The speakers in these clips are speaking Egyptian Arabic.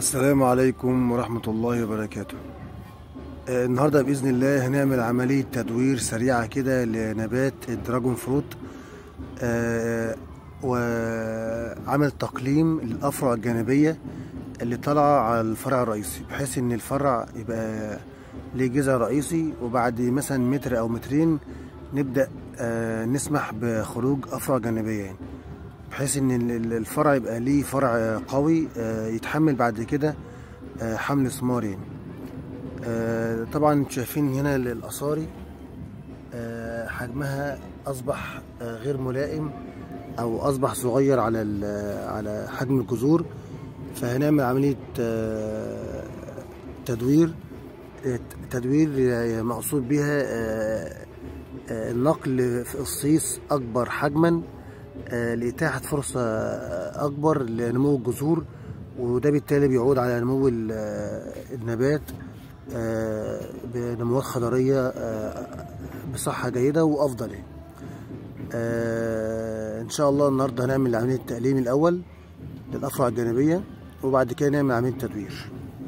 السلام عليكم ورحمة الله وبركاته آه، النهاردة بإذن الله هنعمل عملية تدوير سريعة كده لنبات الدراجون فروت آه، وعمل تقليم للأفرع الجانبية اللي طالعة على الفرع الرئيسي بحيث إن الفرع يبقى ليه جذع رئيسي وبعد مثلا متر أو مترين نبدأ آه، نسمح بخروج أفرع جانبية يعني بحيث ان ال- الفرع يبقى ليه فرع قوي آه، يتحمل بعد كده آه، حمل ثمار يعني آه، طبعا انتوا شايفين هنا ال- الاصاري آه، حجمها اصبح آه، غير ملائم او اصبح صغير على ال- على حجم الجذور فهنعمل عملية آه، تدوير آه، تدوير يعني مقصود بها آه، آه، النقل في قصيص اكبر حجما آه، لإتاحة فرصة آه، أكبر لنمو الجذور وده بالتالي بيعود على نمو ال- آه، النبات آه، بنموات خضرية آه، بصحة جيدة وأفضل يعني. آه، إن شاء الله النهاردة هنعمل عملية تقليم الأول للأفرع الجانبية وبعد كده نعمل عملية تدوير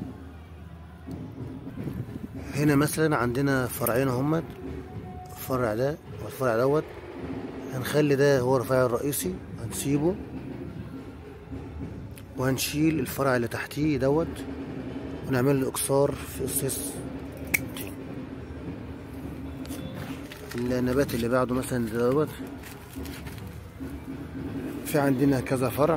هنا مثلا عندنا فرعين اهمت الفرع ده والفرع دوت هنخلي ده هو الرفيع الرئيسي هنسيبه وهنشيل الفرع اللي تحتيه دوت ونعمل له اكسار في قصيص طين النبات اللي بعده مثلا دوت في عندنا كذا فرع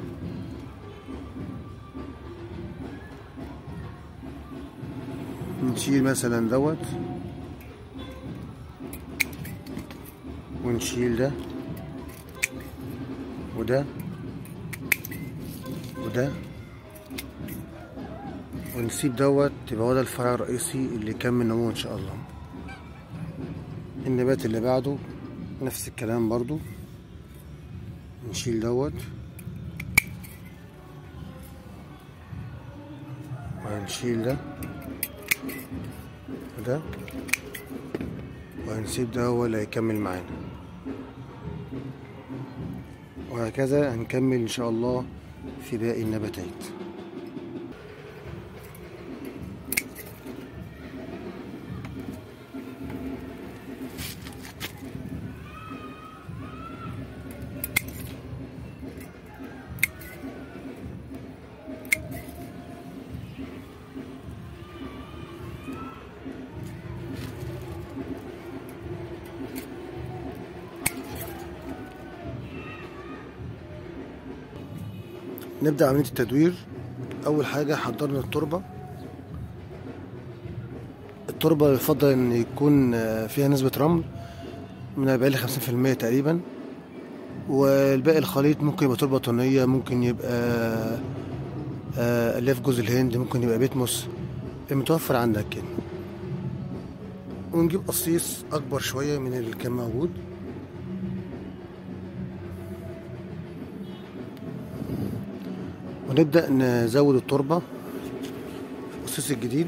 نشيل مثلا دوت ونشيل ده وده وده ونسيب دوت يبقى هو ده الفرع الرئيسي اللي يكمل نموه ان شاء الله النبات اللي بعده نفس الكلام برضو نشيل دوت وهنشيل ده وده وهنسيب ده هو اللي هيكمل معانا وهكذا هنكمل ان شاء الله في باقي النباتات نبدأ عملية التدوير أول حاجة حضرنا التربة التربة يفضل إن يكون آه، فيها نسبة رمل من أربعين لخمسين في المية تقريبا والباقي الخليط ممكن يبقى تربة طينية ممكن يبقى آه، ألياف جوز الهند ممكن يبقى بيتموس المتوفر عندك كده ونجيب قصيص أكبر شوية من اللي كان موجود ونبدأ نزود التربة في القصيص الجديد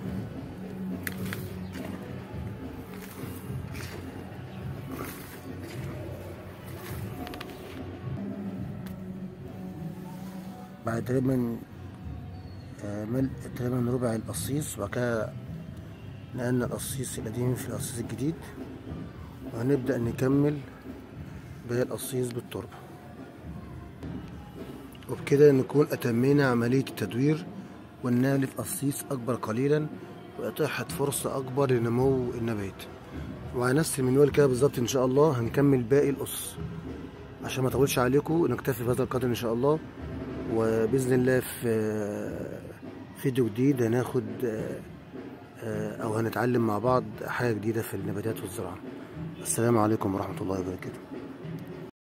بعد تقريبا آه، ملء تقريبا ربع القصيص وبعد كده نقلنا القصيص القديم في القصيص الجديد وهنبدأ نكمل باقي القصيص بالتربة وبكده نكون أتمينا عملية التدوير والنقل في قصيص أكبر قليلا وإتاحة فرصة أكبر لنمو النبات وعلى نفس المنوال كده بالظبط إن شاء الله هنكمل باقي القص عشان ما أطولش عليكم نكتفي بهذا القدر إن شاء الله وبإذن الله في فيديو جديد هناخد أو هنتعلم مع بعض حاجة جديدة في النباتات والزراعة السلام عليكم ورحمة الله وبركاته